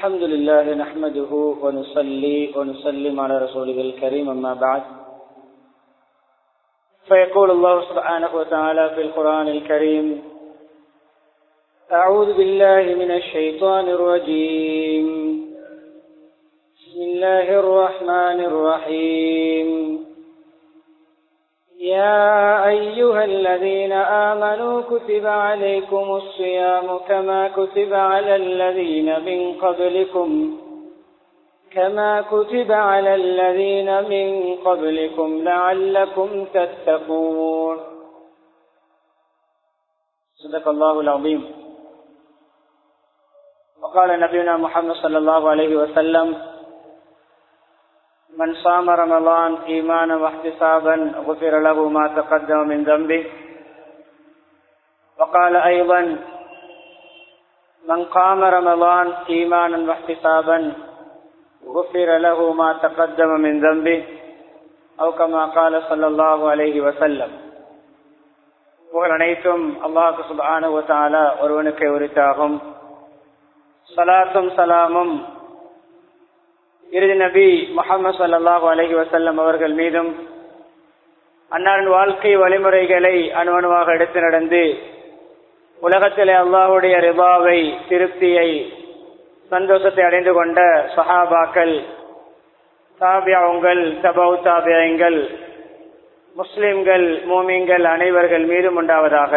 الحمد لله نحمده ونصلي ونسلم على رسوله الكريم أما بعد فيقول الله سبحانه وتعالى في القرآن الكريم أعوذ بالله من الشيطان الرجيم بسم الله الرحمن الرحيم يا أيها الذين آمنوا كتب عليكم الصيام كما كتب على الذين من قبلكم كما كتب على الذين من قبلكم لعلكم تتقون صدق الله العظيم وقال نبينا محمد صلى الله عليه وسلم من صام رمضان إيمانا واحتسابا غفر له ما تقدم من ذنبه وقال أيضا من قام رمضان إيمانا واحتسابا غفر له ما تقدم من ذنبه أو كما قال صلى الله عليه وسلم புகழ் அனைத்தும் அல்லாஹு சுபானு தாலா ஒருவனுக்கு உரித்தாகும் சலாத்தும் சலாமும் இறுதி நபி முகமது சல்லாஹூ அலஹி வசல்லம் அவர்கள் மீதும் அன்னாரின் வாழ்க்கை வழிமுறைகளை அணுவணுவாக எடுத்து நடந்து உலகத்திலே அல்லாஹுடைய ரிபாவை திருப்தியை சந்தோஷத்தை அடைந்து கொண்ட சஹாபாக்கள் தாபியாவுங்கள் தபவு தாபியங்கள் முஸ்லிம்கள் மோமியங்கள் அனைவர்கள் மீதும் உண்டாவதாக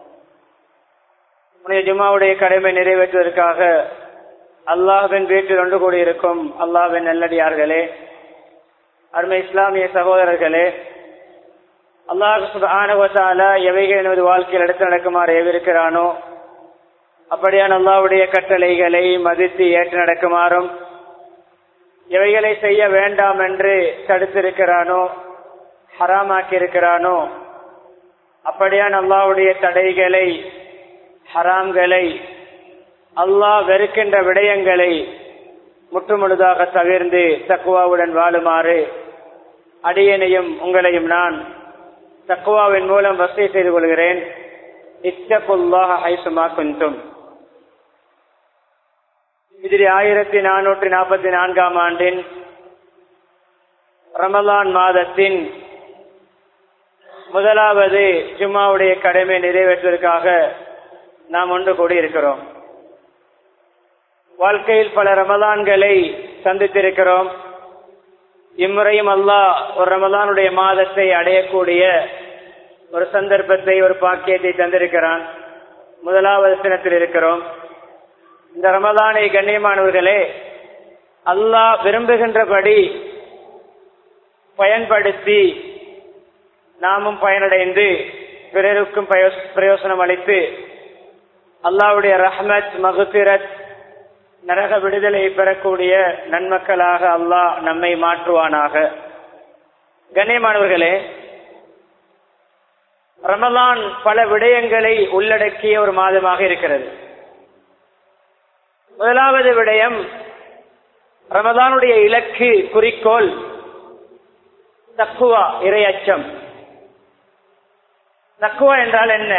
ஜுமாவுடைய கடமை நிறைவேற்றுவதற்காக அல்லாஹின் வீட்டில் ஒன்று கூடியிருக்கும் அல்லாஹின் நல்லடியார்களே அருமை இஸ்லாமிய சகோதரர்களே அல்லாஹால எவைகள் எனது வாழ்க்கையில் எடுத்து நடக்குமாறு எவிருக்கிறானோ அப்படியான அல்லாவுடைய கட்டளைகளை மதித்து ஏற்று நடக்குமாறும் எவைகளை செய்ய வேண்டாம் என்று தடுத்திருக்கிறானோ ஹராமாக்கி இருக்கிறானோ அப்படியான அல்லாவுடைய தடைகளை ஹராம்களை அல்லாஹ் வெறுக்கின்ற விடயங்களை முற்றுமுழுதாக தவிர்ந்து தக்குவாவுடன் வாழுமாறு அடியனையும் உங்களையும் நான் தக்குவாவின் மூலம் வசதி செய்து கொள்கிறேன் இத்தகுல்லாக ஐசுமா குந்தும் இதில் ஆயிரத்தி நானூற்றி நாற்பத்தி நான்காம் ஆண்டின் ரமலான் மாதத்தின் முதலாவது ஜும்மாவுடைய கடமை நிறைவேற்றுவதற்காக நாம் ஒன்று கூடியிருக்கிறோம் வாழ்க்கையில் பல ரமலான்களை சந்தித்திருக்கிறோம் இம்முறையும் அல்லாஹ் ஒரு ரமலானுடைய மாதத்தை அடையக்கூடிய ஒரு சந்தர்ப்பத்தை ஒரு பாக்கியத்தை தந்திருக்கிறான் முதலாவது தினத்தில் இருக்கிறோம் இந்த ரமலானை கண்ணியமானவர்களே அல்லாஹ் விரும்புகின்றபடி பயன்படுத்தி நாமும் பயனடைந்து பிறருக்கும் பிரயோசனம் அளித்து அல்லாவுடைய ரஹ்மத் மகுத்திரத் நரக விடுதலை பெறக்கூடிய நன்மக்களாக அல்லாஹ் நம்மை மாற்றுவானாக கண்ணியமானவர்களே ரமலான் பல விடயங்களை உள்ளடக்கிய ஒரு மாதமாக இருக்கிறது முதலாவது விடயம் ரமலானுடைய இலக்கு குறிக்கோள் தக்குவா இரையச்சம் தக்குவா என்றால் என்ன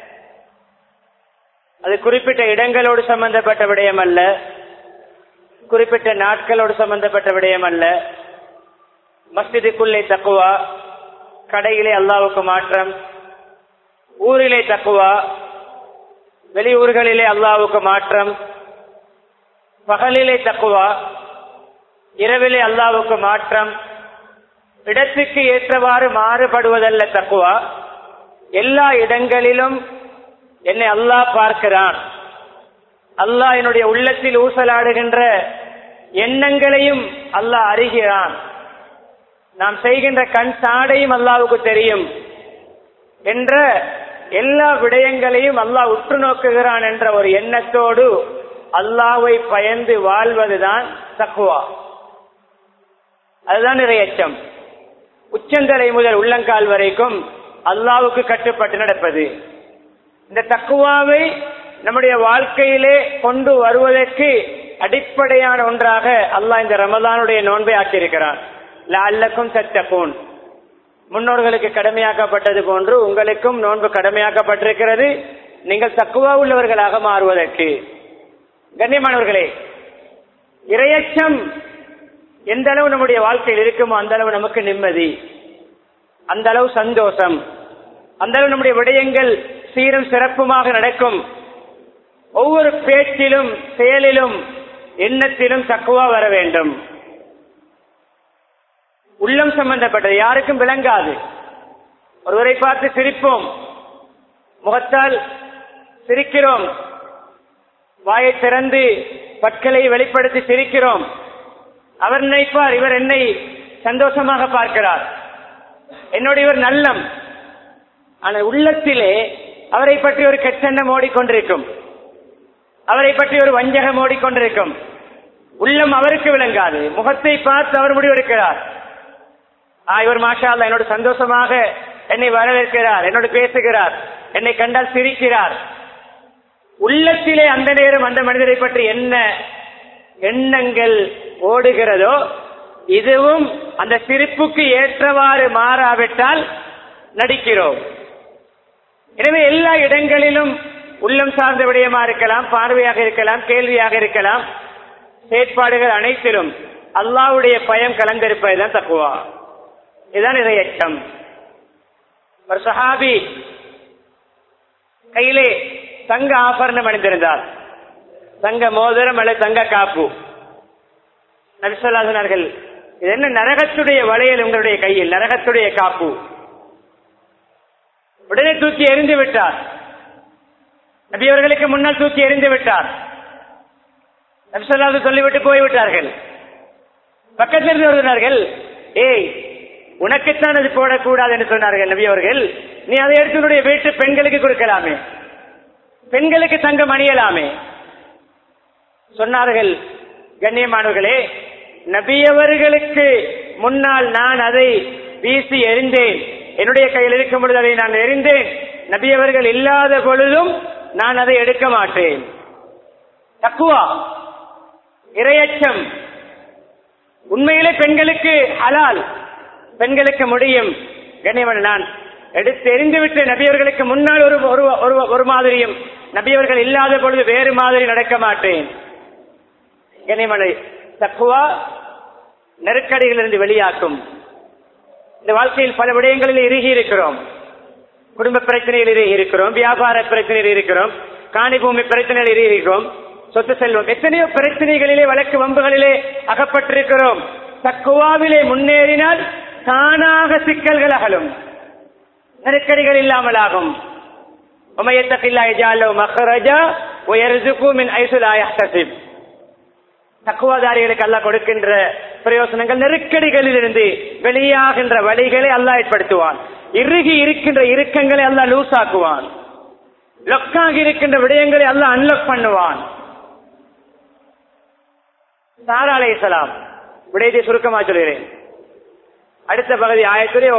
அது குறிப்பிட்ட இடங்களோடு சம்பந்தப்பட்ட விடயம் அல்ல குறிப்பிட்ட நாட்களோடு சம்பந்தப்பட்ட விடயம் அல்ல மஸ்ஜிதுக்குள்ளே தக்குவா கடையிலே அல்லாவுக்கு மாற்றம் ஊரிலே தக்குவா வெளியூர்களிலே அல்லாவுக்கு மாற்றம் பகலிலே தக்குவா இரவிலே அல்லாவுக்கு மாற்றம் இடத்துக்கு ஏற்றவாறு மாறுபடுவதல்ல தக்குவா எல்லா இடங்களிலும் என்னை அல்லாஹ் பார்க்கிறான் அல்லாஹ் என்னுடைய உள்ளத்தில் ஊசலாடுகின்ற எண்ணங்களையும் அல்லாஹ் அறிகிறான் நாம் செய்கின்ற கண் சாடையும் அல்லாவுக்கு தெரியும் என்ற எல்லா விடயங்களையும் அல்லாஹ் உற்று நோக்குகிறான் என்ற ஒரு எண்ணத்தோடு அல்லாவை பயந்து வாழ்வதுதான் தக்குவா அதுதான் இறையச்சம் உச்சந்தலை முதல் உள்ளங்கால் வரைக்கும் அல்லாவுக்கு கட்டுப்பட்டு நடப்பது இந்த தக்குவாவை நம்முடைய வாழ்க்கையிலே கொண்டு வருவதற்கு அடிப்படையான ஒன்றாக அல்லாஹ் இந்த ரமதானுடைய நோன்பை ஆக்கியிருக்கிறான் லால்லக்கும் தத்தகூன் முன்னோர்களுக்கு கடமையாக்கப்பட்டது போன்று உங்களுக்கும் நோன்பு கடமையாக்கப்பட்டிருக்கிறது நீங்கள் தக்குவா உள்ளவர்களாக மாறுவதற்கு கண்ணியமானவர்களே இரையச்சம் எந்த அளவு நம்முடைய வாழ்க்கையில் இருக்குமோ அந்த அளவு நமக்கு நிம்மதி அந்த அளவு சந்தோஷம் அந்த அளவு நம்முடைய விடயங்கள் சீரும் சிறப்புமாக நடக்கும் ஒவ்வொரு பேச்சிலும் செயலிலும் எண்ணத்திலும் தக்குவா வர வேண்டும் உள்ளம் சம்பந்தப்பட்டது யாருக்கும் விளங்காது ஒருவரை பார்த்து சிரிப்போம் முகத்தால் சிரிக்கிறோம் வாயை திறந்து பற்களை வெளிப்படுத்தி சிரிக்கிறோம் அவர் நினைப்பார் இவர் என்னை சந்தோஷமாக பார்க்கிறார் என்னோட இவர் நல்லம் ஆனால் உள்ளத்திலே அவரை பற்றி ஒரு கெட்டெண்ணம் ஓடிக்கொண்டிருக்கும் அவரை பற்றி ஒரு வஞ்சகம் ஓடிக்கொண்டிருக்கும் உள்ளம் அவருக்கு விளங்காது முகத்தை பார்த்து அவர் முடிவெடுக்கிறார் ஆ இவர் மாஷா அல்லா என்னோட சந்தோஷமாக என்னை வரவேற்கிறார் என்னோடு பேசுகிறார் என்னை கண்டால் சிரிக்கிறார் உள்ளத்திலே அந்த நேரம் அந்த மனிதரை பற்றி என்ன எண்ணங்கள் ஓடுகிறதோ இதுவும் அந்த சிரிப்புக்கு ஏற்றவாறு மாறாவிட்டால் நடிக்கிறோம் எனவே எல்லா இடங்களிலும் உள்ளம் சார்ந்த விடயமா இருக்கலாம் பார்வையாக இருக்கலாம் கேள்வியாக இருக்கலாம் செயற்பாடுகள் அனைத்திலும் அல்லாவுடைய பயம் கலந்திருப்பதுதான் தக்குவா இதுதான் இரையச்சம் ஒரு சஹாபி கையிலே தங்க ஆபரணம் அணிந்திருந்தார் தங்க மோதிரம் அல்லது தங்க காப்பு நபிசல்லாசனார்கள் இது என்ன நரகத்துடைய வளையல் உங்களுடைய கையில் நரகத்துடைய காப்பு உடனே தூக்கி எறிந்து விட்டார் நபி அவர்களுக்கு முன்னால் தூக்கி எறிந்து விட்டார் நபிசல்லாது சொல்லிவிட்டு போய்விட்டார்கள் பக்கத்தில் இருந்து வருகிறார்கள் ஏய் உனக்குத்தான் அது போடக்கூடாது என்று சொன்னார்கள் நபி அவர்கள் நீ அதை எடுத்து உன்னுடைய வீட்டு பெண்களுக்கு கொடுக்கலாமே பெண்களுக்கு தங்கம் அணியலாமே சொன்னார்கள் கண்ணியமானவர்களே நபியவர்களுக்கு முன்னால் நான் அதை வீசி எறிந்தேன் என்னுடைய கையில் இருக்கும் பொழுது அதை நான் எறிந்தேன் நபியவர்கள் இல்லாத பொழுதும் நான் அதை எடுக்க மாட்டேன் தக்குவா இரையச்சம் உண்மையிலே பெண்களுக்கு ஹலால் பெண்களுக்கு முடியும் கண்ணியவன் நான் எடுத்து எரிந்துவிட்டு நபியவர்களுக்கு முன்னால் ஒரு ஒரு- ஒரு ஒரு மாதிரியும் நபியவர்கள் இல்லாத பொழுது வேறு மாதிரி நடக்க மாட்டேன் கண்ணியமனை தக்குவா நெருக்கடிகளிலிருந்து வெளியாக்கும் இந்த வாழ்க்கையில் பல விடயங்களில் இறுகி இருக்கிறோம் குடும்ப பிரச்சனையில் இறுகி இருக்கிறோம் வியாபார பிரச்சனையில் இருக்கிறோம் காணி பூமி பிரச்சனையில் இறுகி இருக்கிறோம் சொத்து செல்வம் எத்தனையோ பிரச்சனைகளிலே வழக்கு வம்புகளிலே அகப்பட்டிருக்கிறோம் தக்குவாவிலே முன்னேறினால் தானாக சிக்கல்கள் அகலும் நெருக்கடிகள் இல்லாமல் ஆகும் ومن يتق الله يجعل له مخرجا ويرزقه من حيث لا يحتسب தக்குவாதாரிகளுக்கு அல்லாஹ் கொடுக்கின்ற பிரயோசனங்கள் நெருக்கடிகளில் இருந்து வெளியாகின்ற வழிகளை அல்லாஹ் ஏற்படுத்துவான் இறுகி இருக்கின்ற இறுக்கங்களை அல்லாஹ் லூஸ் ஆக்குவான் லொக்காகி இருக்கின்ற விடயங்களை அல்லாஹ் அன்லொக் பண்ணுவான் சாரா அலைஹிஸ்ஸலாம் விடயத்தை சுருக்கமா சொல்கிறேன் அடுத்த பகுதி ஆயத்துடைய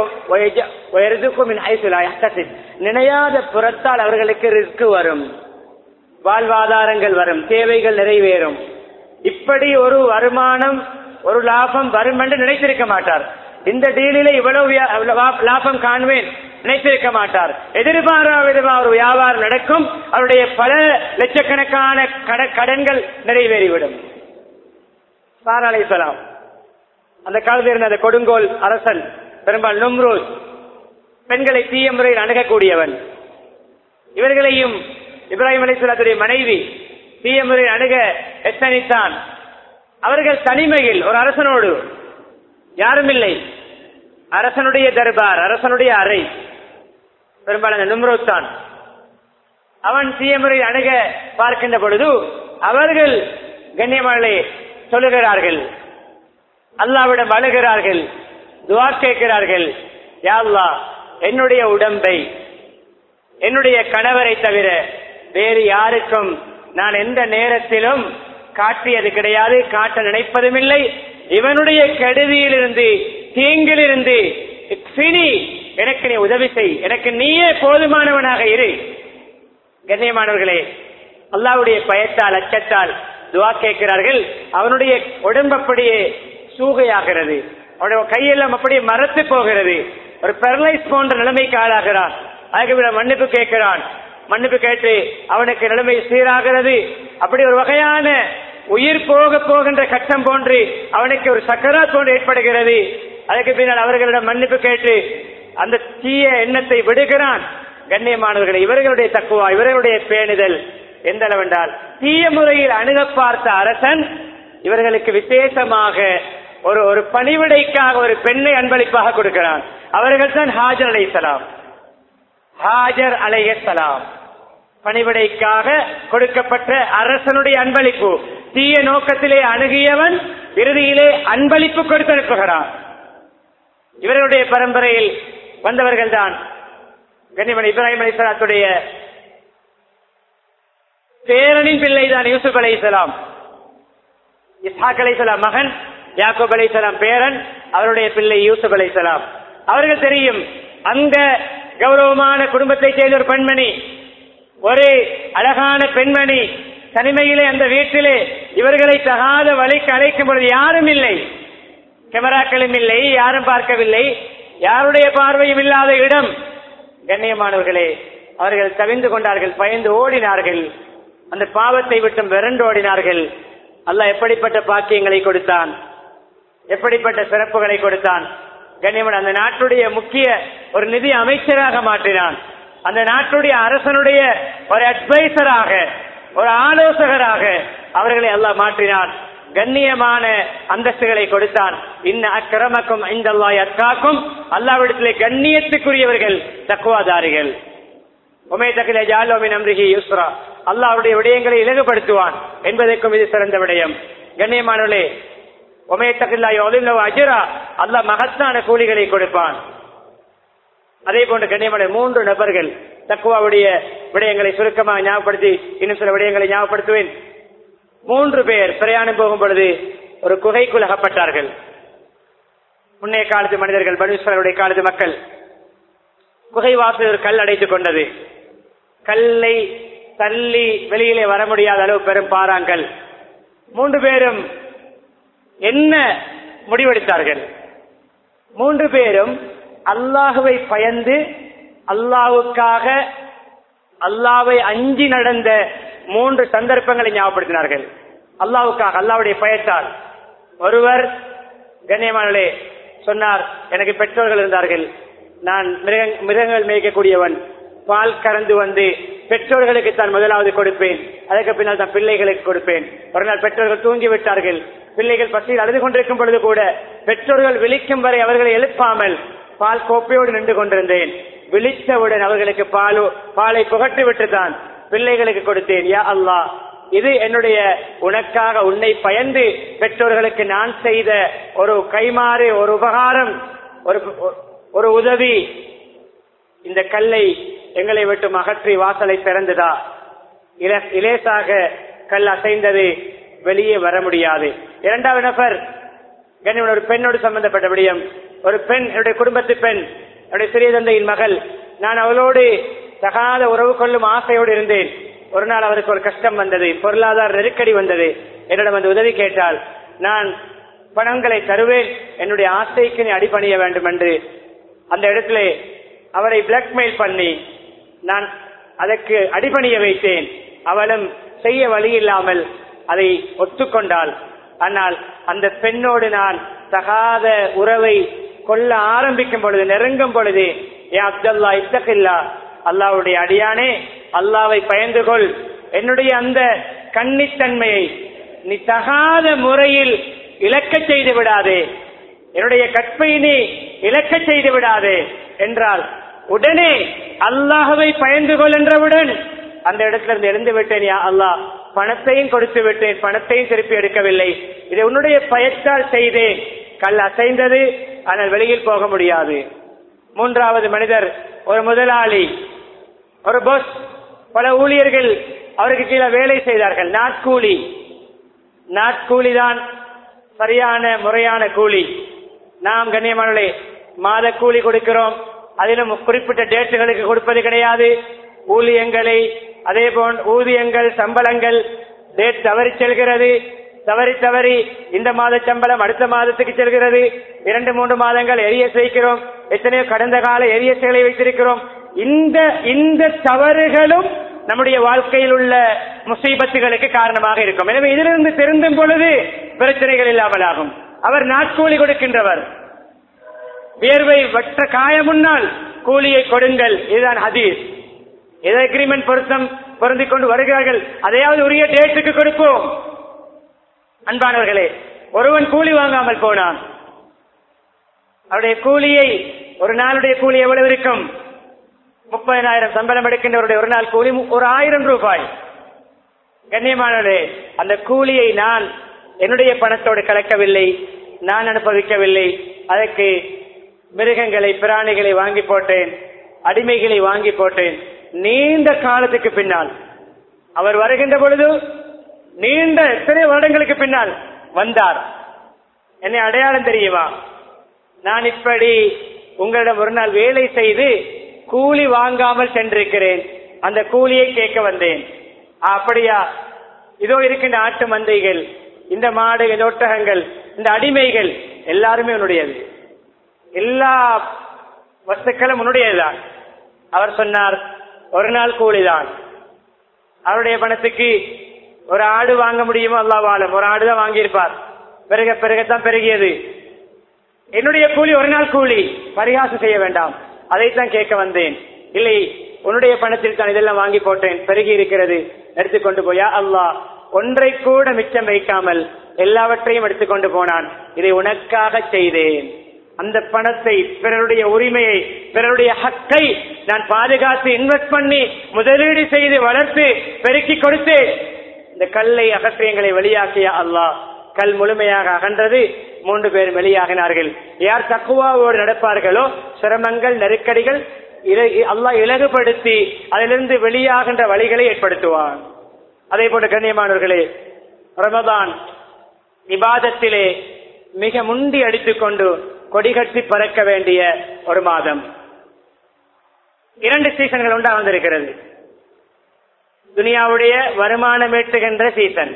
நினையாத புறத்தால் அவர்களுக்கு ரிஸ்க் வரும் வாழ்வாதாரங்கள் வரும் தேவைகள் நிறைவேறும் இப்படி ஒரு வருமானம் ஒரு லாபம் வரும் என்று நினைத்திருக்க மாட்டார் இந்த டீலில இவ்வளவு வியா- லா- லாபம் காண்பேன் நினைத்திருக்க மாட்டார் எதிர்பாராத விதமா ஒரு வியாபாரம் நடக்கும் அவருடைய பல லட்சக்கணக்கான கட- கடன்கள் நிறைவேறிவிடும் சாரா அலைஹிஸ்ஸலாம் அந்த காலத்தில் இருந்த அந்த கொடுங்கோல் அரசன் பெரும்பால் நும்ரூஸ் பெண்களை தீய முறையில் அணுகக்கூடியவன் இவர்களையும் இப்ராஹிம் அலிஸ்லாத்துடைய மனைவி தீய முறையில் அணுக எத்தனித்தான் அவர்கள் தனிமையில் ஒரு அரசனோடு யாரும் இல்லை அரசனுடைய தர்பார் அரசனுடைய அறை பெரும்பாலான நும்ரோத் தான் அவன் தீய முறையில் அணுக பார்க்கின்ற பொழுது அவர்கள் கண்ணியமானே சொல்லுகிறார்கள் அல்லாவிடம் அழுகிறார்கள் துவா கேட்கிறார்கள் யா அல்லாஹ் என்னுடைய உடம்பை என்னுடைய கணவரை தவிர வேறு யாருக்கும் நான் எந்த நேரத்திலும் காட்டியது கிடையாது காட்ட நினைப்பதும் இல்லை இவனுடைய கெடுதியிலிருந்து தீங்கிலிருந்து சினி எனக்கு நீ உதவி செய் எனக்கு நீயே போதுமானவனாக இரு கண்ணியமானவர்களே அல்லாவுடைய பயத்தால் அச்சத்தால் துவா கேட்கிறார்கள் அவனுடைய உடம்பு அப்படியே சூகையாகிறது அவனுடைய கையெல்லாம் அப்படியே மரத்து போகிறது ஒரு பெரலைஸ் போன்ற நிலைமைக்கு ஆளாகிறான் அதுக்கு மன்னிப்பு கேட்கிறான் மன்னிப்பு கேட்டு அவனுக்கு நிலைமை சீராகிறது அப்படி ஒரு வகையான உயிர் போக போகின்ற கட்டம் போன்று அவனுக்கு ஒரு சக்கராத் போன்று ஏற்படுகிறது அதற்கு பின்னால் அவர்களிடம் மன்னிப்பு கேட்டு அந்த தீய எண்ணத்தை விடுகிறான் கண்ணியமானவர்களை இவர்களுடைய தக்குவா இவர்களுடைய பேணுதல் எந்த அளவென்றால் தீய முறையில் அணுக பார்த்த அரசன் இவர்களுக்கு விசேஷமாக ஒரு ஒரு பணிவிடைக்காக ஒரு பெண்ணை அன்பளிப்பாக கொடுக்கிறான் அவர்கள் தான் ஹாஜர் அலைசலாம் ஹாஜர் அலைஹலாம் பணிவிடைக்காக கொடுக்கப்பட்ட அரசனுடைய அன்பளிப்பு தீய நோக்கத்திலே அணுகியவன் இறுதியிலே அன்பளிப்பு கொடுத்து அனுப்புகிறான் இவர்களுடைய பரம்பரையில் வந்தவர்கள் தான் கண்ணிமன் இப்ராஹிம் அலிசலாத்துடைய பேரனின் பிள்ளை தான் யூசுப் அலைசலாம் இஸ்ஹாக் அலைசலாம் மகன் யாக்கூப் அலைசலாம் பேரன் அவருடைய பிள்ளை யூசுப் அலைசலாம் அவர்கள் தெரியும் அந்த கௌரவமான குடும்பத்தைச் சேர்ந்த ஒரு பெண்மணி ஒரு அழகான பெண்மணி தனிமையிலே அந்த வீட்டிலே இவர்களை தகாத வழிக்கு அழைக்கும் பொழுது யாரும் இல்லை கேமராக்களும் இல்லை யாரும் பார்க்கவில்லை யாருடைய பார்வையும் இல்லாத இடம் கண்ணியமானவர்களே அவர்கள் தவிந்து கொண்டார்கள் பயந்து ஓடினார்கள் அந்த பாவத்தை விட்டும் விரண்டு ஓடினார்கள் அல்லாஹ் எப்படிப்பட்ட பாக்கியங்களை கொடுத்தான் எப்படிப்பட்ட சிறப்புகளை கொடுத்தான் கண்ணியமன் அந்த நாட்டுடைய முக்கிய ஒரு நிதி அமைச்சராக மாற்றினான் அந்த நாட்டுடைய அரசனுடைய ஒரு அட்வைசராக ஒரு ஆலோசகராக அவர்களை அல்லாஹ் மாற்றினான் கண்ணியமான அந்தஸ்துகளை கொடுத்தான் இன்ன அக்கிரமக்கும் இந்த அக்காக்கும் அல்லாவிடத்திலே கண்ணியத்துக்குரியவர்கள் தக்குவாதாரிகள் உமேதகிலே ஜாலோமின் அம்ரிஹி யூஸ்ரா அல்லாஹ்வுடைய விடயங்களை இலகுபடுத்துவான் என்பதற்கும் இது சிறந்த விடயம் கண்ணியமானவர்களே உமேத்தகில்லா யோலில்லோ அஜரா அல்லாஹ் மகத்தான கூலிகளை கொடுப்பான் அதே போன்ற கண்ணியமான மூன்று நபர்கள் தக்குவாவுடைய விடயங்களை சுருக்கமாக ஞாபகப்படுத்தி இன்னும் சில விடயங்களை ஞாபகப்படுத்துவேன் மூன்று பேர் பிரயாணம் போகும் பொழுது ஒரு குகைக்குள் அகப்பட்டார்கள் முன்னைய காலத்து மனிதர்கள் பனுஸ்வருடைய காலத்து மக்கள் குகை வாசல் ஒரு கல் அடைத்துக் கொண்டது கல்லை தள்ளி வெளியிலே வர முடியாத அளவு பெரும் பாறாங்கல் மூன்று பேரும் என்ன முடிவெடுத்தார்கள் மூன்று பேரும் அல்லாஹுவை பயந்து அல்லாஹுக்காக அல்லாவை அஞ்சி நடந்த மூன்று சந்தர்ப்பங்களை ஞாபகப்படுத்தினார்கள் அல்லாவுக்காக அல்லாவுடைய பயத்தால் ஒருவர் கண்ணியமானே சொன்னார் எனக்கு பெற்றோர்கள் இருந்தார்கள் நான் மிருக மிருகங்கள் மேய்க்கக்கூடியவன் பால் கறந்து வந்து பெற்றோர்களுக்கு தான் முதலாவது கொடுப்பேன் அதற்கு பின்னால் தான் பிள்ளைகளுக்கு கொடுப்பேன் ஒரு நாள் பெற்றோர்கள் தூங்கி விட்டார்கள் பிள்ளைகள் பசியில் அழுது கொண்டிருக்கும் பொழுது கூட பெற்றோர்கள் விழிக்கும் வரை அவர்களை எழுப்பாமல் பால் கோப்பையோடு நின்று கொண்டிருந்தேன் விழித்தவுடன் அவர்களுக்கு பாலு பாலை புகட்டு விட்டுதான் பிள்ளைகளுக்கு கொடுத்தேன் யா அல்லாஹ் இது என்னுடைய உனக்காக உன்னை பயந்து பெற்றோர்களுக்கு நான் செய்த ஒரு கைமாறு ஒரு உபகாரம் ஒரு ஒரு உதவி இந்த கல்லை எங்களை விட்டு அகற்றி வாசலை திறந்ததா இல- இலேசாக கல் அசைந்தது வெளியே வர முடியாது இரண்டாவது நபர் கண்ணியமான ஒரு பெண்ணோடு சம்பந்தப்பட்ட விடயம் ஒரு பெண் என்னுடைய குடும்பத்து பெண் என்னுடைய சிறிய தந்தையின் மகள் நான் அவளோடு தகாத உறவு கொள்ளும் ஆசையோடு இருந்தேன் ஒரு நாள் அவருக்கு ஒரு கஷ்டம் வந்தது பொருளாதார நெருக்கடி வந்தது என்னிடம் வந்து உதவி கேட்டால் நான் பணங்களை தருவேன் என்னுடைய ஆசைக்கு நீ அடிபணிய வேண்டும் என்று அந்த இடத்திலே அவரை பிளாக்மெயில் பண்ணி நான் அதற்கு அடிபணிய வைத்தேன் அவளும் செய்ய வழி இல்லாமல் அதை ஒத்துக்கொண்டாள் ஆனால் அந்த பெண்ணோடு நான் தகாத உறவை கொள்ள ஆரம்பிக்கும் பொழுது நெருங்கும் பொழுது ஏன் அப்துல்லா இத்தகில்லா அல்லாவுடைய அடியானே அல்லாவை பயந்து கொள் என்னுடைய அந்த கன்னித்தன்மையை நீ தகாத முறையில் இழக்க செய்து விடாதே என்னுடைய கற்பை நீ இழக்க செய்து விடாதே என்றால் உடனே அல்லாஹவை பயந்து கொள் என்றவுடன் அந்த இடத்துல இருந்து எழுந்து விட்டேன் யா அல்லாஹ் பணத்தையும் கொடுத்து விட்டேன் பணத்தையும் திருப்பி எடுக்கவில்லை இதை உன்னுடைய பயத்தால் செய்தேன் கல் அசைந்தது ஆனால் வெளியில் போக முடியாது மூன்றாவது மனிதர் ஒரு முதலாளி ஒரு பஸ் பல ஊழியர்கள் அவருக்கு கீழே வேலை செய்தார்கள் நாட்கூலி நாட்கூலி தான் சரியான முறையான கூலி நாம் கண்ணியமானே மாத கூலி கொடுக்கிறோம் அதிலும் குறிப்பிட்ட டேட்டுகளுக்கு கொடுப்பது கிடையாது ஊழியங்களை அதே போல் ஊதியங்கள் சம்பளங்கள் டேட் தவறி செல்கிறது தவறி தவறி இந்த மாத சம்பளம் அடுத்த மாதத்துக்கு செல்கிறது இரண்டு மூன்று மாதங்கள் எரியஸ் வைக்கிறோம் எத்தனையோ கடந்த கால எரியஸ்களை வைத்திருக்கிறோம் இந்த இந்த தவறுகளும் நம்முடைய வாழ்க்கையில் உள்ள முசீபத்துகளுக்கு காரணமாக இருக்கும் எனவே இதிலிருந்து திருந்தும் பொழுது பிரச்சனைகள் இல்லாமல் ஆகும் அவர் நாட்கூலி கொடுக்கின்றவர் வியர்வை வற்ற காய முன்னால் கூலியை கொடுங்கள் இதுதான் ஹதீஸ் எதை அக்ரிமெண்ட் பொருத்தம் பொருந்திக் கொண்டு வருகிறார்கள் அதையாவது உரிய டேட்டுக்கு கொடுப்போம் அன்பானவர்களே ஒருவன் கூலி வாங்காமல் போனான் அவருடைய கூலியை ஒரு நாளுடைய கூலி எவ்வளவு இருக்கும் முப்பதினாயிரம் சம்பளம் எடுக்கின்றவருடைய ஒரு நாள் கூலி மு- ஒரு ஆயிரம் ரூபாய் கண்ணியமானவர்களே அந்த கூலியை நான் என்னுடைய பணத்தோடு கலக்கவில்லை நான் அனுபவிக்கவில்லை அதற்கு மிருகங்களை பிராணிகளை வாங்கி போட்டேன் அடிமைகளை வாங்கி போட்டேன் நீண்ட காலத்துக்கு பின்னால் அவர் வருகின்ற பொழுது நீண்ட எத்தனை வருடங்களுக்கு பின்னால் வந்தார் என்னை அடையாளம் தெரியுமா நான் இப்படி உங்களிடம் ஒரு நாள் வேலை செய்து கூலி வாங்காமல் சென்றிருக்கிறேன் அந்த கூலியை கேட்க வந்தேன் "ஆ, அப்படியா இதோ இருக்கின்ற ஆட்டு மந்தைகள் இந்த மாடு இந்த ஒட்டகங்கள் இந்த அடிமைகள் எல்லாருமே உன்னுடையது எல்லா வஸ்துக்களும் உன்னுடையதுதான் அவர் சொன்னார் ஒரு நாள் கூலிதான் அவருடைய பணத்துக்கு ஒரு ஆடு வாங்க முடியுமோ அல்லாவாலும் ஒரு ஆடு தான் வாங்கியிருப்பார் பிறகு பிறகுதான் பெருகியது என்னுடைய கூலி ஒரு நாள் கூலி பரிகாசம் செய்ய வேண்டாம் அதைத்தான் கேட்க வந்தேன் இல்லை உன்னுடைய பணத்தில் தான் இதெல்லாம் வாங்கி போட்டேன் பெருகி இருக்கிறது எடுத்துக்கொண்டு போயா அல்லாஹ் ஒன்றை கூட மிச்சம் வைக்காமல் எல்லாவற்றையும் எடுத்துக்கொண்டு போனான் இதை உனக்காக செய்தேன் அந்த பணத்தை பிறருடைய உரிமையை பிறருடைய ஹக்கை நான் பாதுகாத்து இன்வெஸ்ட் பண்ணி முதலீடு செய்து வளர்த்து பெருக்கி கொடுத்து இந்த கல்லை அகற்றியங்களை வெளியாக்கிய அல்லாஹ் கல் முழுமையாக அகன்றது மூன்று பேர் வெளியாகினார்கள் யார் தக்குவாவோடு நடப்பார்களோ சிரமங்கள் நெருக்கடிகள் இல- அல்லாஹ் இலகுபடுத்தி அதிலிருந்து வெளியாகின்ற வழிகளை ஏற்படுத்துவான் அதே போல கண்ணியமானவர்களே ரமதான் இபாதத்திலே மிக முண்டி அடித்துக் கொண்டு கொடிகட்டி பறக்க வேண்டிய ஒரு மாதம் இரண்டு சீசன்கள் உண்டா வந்திருக்கிறது துனியாவுடைய வருமானம் ஈட்டுகின்ற சீசன்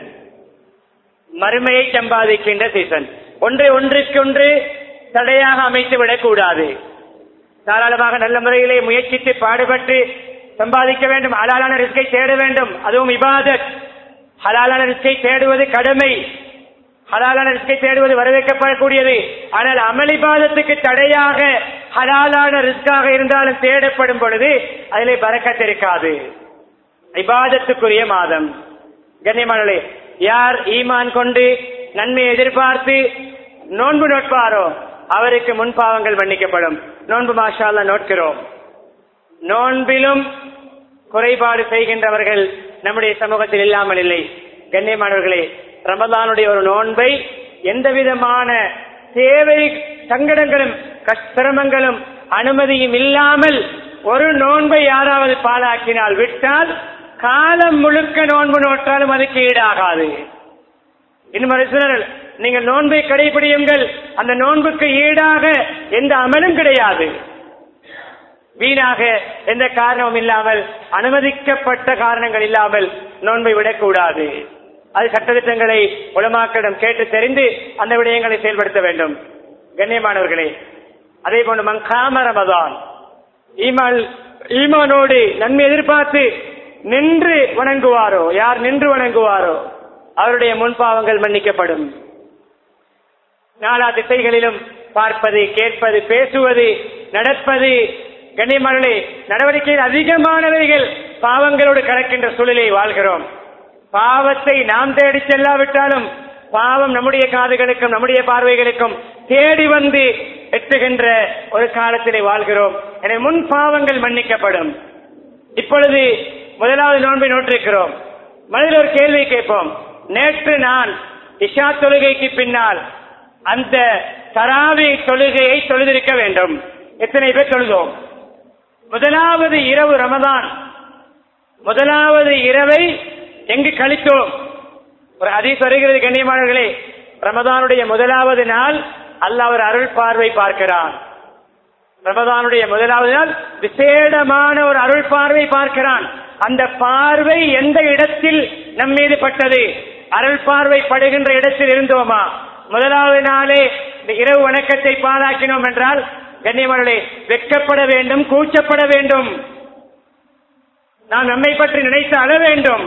மறுமையை சம்பாதிக்கின்ற சீசன் ஒன்றை ஒன்றுக்கொன்று தடையாக அமைத்து விடக்கூடாது தாராளமாக நல்ல முறையிலே முயற்சித்து பாடுபட்டு சம்பாதிக்க வேண்டும் ஹலாலான ரிஸ்கை தேட வேண்டும் அதுவும் இபாதத் ஹலாலான ரிஸ்கை தேடுவது கடமை ஹலாலான ரிஸ்கை தேடுவது வரவேற்கப்படக்கூடியது ஆனால் அமளிபாதத்துக்கு தடையாக ஹலாலான ரிஸ்காக இருந்தாலும் தேடப்படும் பொழுது அதிலே பறக்கத் இருக்காது இபாதத்துக்குரிய மாதம் கண்ணியமானே யார் ஈமான் கொண்டு நன்மை எதிர்பார்த்து நோன்பு நோட்பாரோ அவருக்கு முன்பாவங்கள் மன்னிக்கப்படும் நோன்பு மாஷா அல்லாஹ் நோட்கிறோம் நோன்பிலும் குறைபாடு செய்கின்றவர்கள் நம்முடைய சமூகத்தில் இல்லாமல் இல்லை கண்ணியமானவர்களே ரமதானுடைய ஒரு நோன்பை எந்த விதமான தேவை சங்கடங்களும் கஷ்டரமங்களும் அனுமதியும் இல்லாமல் ஒரு நோன்பை யாராவது பாழாக்கினால் விட்டால் காலம் முழுக்க நோன்பு நோட்டாலும் அதுக்கு ஈடாகாது இன்னும் ஒரு சிலர் நீங்கள் நோன்பை கடைபிடியுங்கள் அந்த நோன்புக்கு ஈடாக எந்த அமலும் கிடையாது வீணாக எந்த காரணமும் இல்லாமல் அனுமதிக்கப்பட்ட காரணங்கள் இல்லாமல் நோன்பை விடக்கூடாது அது சட்டத்திட்டங்களை உலமாக்களிடம் கேட்டு தெரிந்து அந்த விடயங்களை செயல்படுத்த வேண்டும் கண்ணியமானவர்களே அதே போன்று மங்காம ரமதான் ஈமான் ஈமானோடு நன்மை எதிர்பார்த்து நின்று வணங்குவாரோ யார் நின்று வணங்குவாரோ அவருடைய முன்பாவங்கள் மன்னிக்கப்படும் நாலா திசைகளிலும் பார்ப்பது கேட்பது பேசுவது நடப்பது கண்ணியமானே நடவடிக்கையில் அதிகமானவைகள் பாவங்களோடு கலக்கின்ற சூழலை வாழ்கிறோம் பாவத்தை நாம் தேடி செல்லாவிட்டாலும் பாவம் நம்முடைய காதுகளுக்கும் நம்முடைய பார்வைகளுக்கும் தேடி வந்து எட்டுகின்ற ஒரு காலத்திலே வாழ்கிறோம் எனவே முன் பாவங்கள் மன்னிக்கப்படும் இப்பொழுது முதலாவது நோன்பை நோட்டிருக்கிறோம் மனதில் ஒரு கேள்வி கேட்போம் நேற்று நான் இஷா தொழுகைக்கு பின்னால் அந்த தராவி தொழுகையை தொழுதிருக்க வேண்டும் எத்தனை பேர் தொழுதோம் முதலாவது இரவு ரமதான் முதலாவது இரவை எங்கு கழித்தோம் ஒரு அதிக வருகிறது கண்ணியமானவர்களே ரமதானுடைய முதலாவது நாள் அல்லாஹ் ஒரு அருள் பார்வை பார்க்கிறான் ரமதானுடைய முதலாவது நாள் விசேடமான ஒரு அருள் பார்வை பார்க்கிறான் அந்த பார்வை எந்த இடத்தில் நம் மீது பட்டது அருள் பார்வை படுகின்ற இடத்தில் இருந்தோமா முதலாவது நாளே இந்த இரவு வணக்கத்தை பாழாக்கினோம் என்றால் கண்ணியமானே வெட்கப்பட வேண்டும் கூச்சப்பட வேண்டும் நாம் நம்மை பற்றி நினைத்து அழ வேண்டும்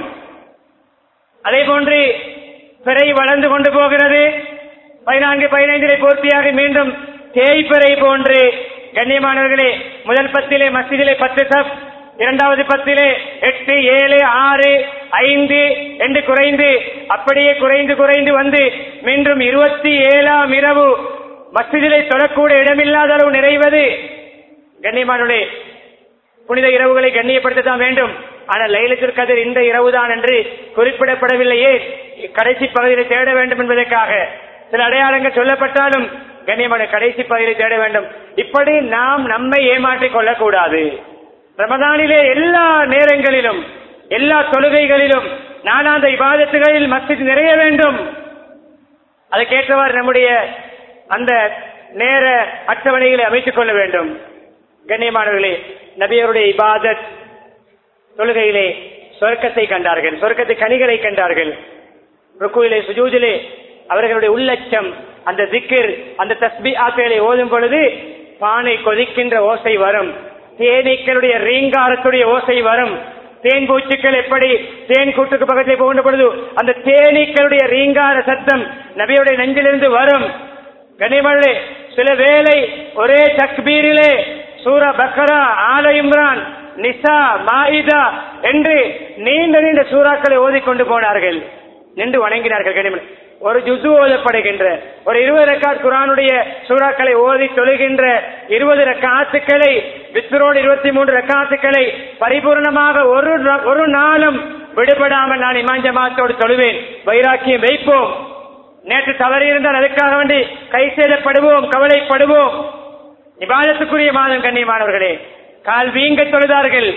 அதே போன்று பிறை வளர்ந்து கொண்டு போகிறது பதினான்கு பதினைந்திலே பூர்த்தியாக மீண்டும் தேய்பிறை போன்று கண்ணியமானவர்களே முதல் பத்திலே மசிதிலே பத்து சப் இரண்டாவது பத்திலே எட்டு ஏழு ஆறு ஐந்து என்று குறைந்து அப்படியே குறைந்து குறைந்து வந்து மீண்டும் இருபத்தி ஏழாம் இரவு மசிதிலே தொழக்கூட இடமில்லாத அளவு நிறைவது கண்ணியமானவர்களே புனித இரவுகளை கண்ணியப்படுத்தத்தான் வேண்டும் ஆனால் லைலத்தில் கதிர் இந்த இரவுதான் என்று குறிப்பிடப்படவில்லையே கடைசி பகுதியில் தேட வேண்டும் என்பதற்காக சில அடையாளங்கள் சொல்லப்பட்டாலும் கண்ணியமான கடைசி பகுதியில் தேட வேண்டும் இப்படி நாம் நம்மை ஏமாற்றிக் கொள்ளக்கூடாது ரமதானிலே எல்லா நேரங்களிலும் எல்லா தொழுகைகளிலும் நானாந்த இபாதத்துகளில் மஸ்ஜித் நிறைய வேண்டும் அதற்கேற்றவாறு நம்முடைய அந்த நேர அட்டவணைகளை அமைத்துக் கொள்ள வேண்டும் கண்ணியமானவர்களே நபியருடைய இபாதத் தொழுகையிலே சொர்க்கத்தை கண்டார்கள் சொர்க்கத்தை கனிகளை கண்டார்கள் ருக்குவிலே சுஜூதிலே அவர்களுடைய உள்ளச்சம் அந்த திக்கிர் அந்த தஸ்பி ஆக்களை ஓதும் பொழுது பானை கொதிக்கின்ற ஓசை வரும் தேனீக்களுடைய ரீங்காரத்துடைய ஓசை வரும் தேன் பூச்சிக்கள் எப்படி தேன் கூட்டுக்கு பக்கத்தில் போகின்ற பொழுது அந்த தேனீக்களுடைய ரீங்கார சத்தம் நபியுடைய நெஞ்சிலிருந்து வரும் கனிமல்லே சில வேளை ஒரே தக்பீரிலே சூரா பக்கரா ஆல இம்ரான் நிசா மாயிதா என்று நீண்ட நீண்ட சூறாக்களை ஓதிக்கொண்டு போனார்கள் நின்று வணங்கினார்கள் கனிமன் ஒரு ஜுசு ஓதப்படுகின்ற ஒரு இருபது ரக்காத் குரானுடைய சூறாக்களை ஓதி தொழுகின்ற இருபது ரக்காத்துக்களை வித்ரோடு இருபத்தி மூன்று ரக்காத்துக்களை பரிபூர்ணமாக ஒரு நா- ஒரு நாளும் விடுபடாமல் நான் இமாஞ்சமாத்தோடு தொழுவேன் வைராக்கியம் வைப்போம் நேற்று தவறி இருந்தால் அதுக்காக வேண்டி கை சேதப்படுவோம் கவலைப்படுவோம் இபாதத்துக்குரிய மாதம் கண்ணியமானவர்களே கால் வீங்க தொழுதார்கள்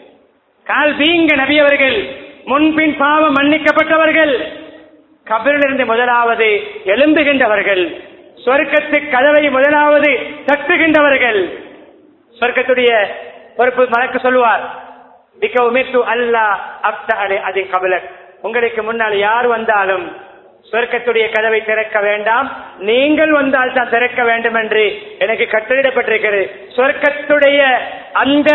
கால் வீங்க நபியவர்கள் முன்பின் பாவம் மன்னிக்கப்பட்டவர்கள் கபிரிலிருந்து முதலாவது எழும்புகின்றவர்கள் சொர்க்கத்து கதவை முதலாவது தட்டுகின்றவர்கள் சொர்க்கத்துடைய பொறுப்பு மலக்கு சொல்லுவார் பிக உமித்து அல்லா அப்த அலை அது கபலக் உங்களுக்கு முன்னால் யார் வந்தாலும் சொர்க்கத்துடைய கதவை திறக்க வேண்டாம் நீங்கள் வந்தால் தான் திறக்க வேண்டும் என்று எனக்கு கட்டளிடப்பட்டிருக்கிறது சொர்க்கத்துடைய அந்த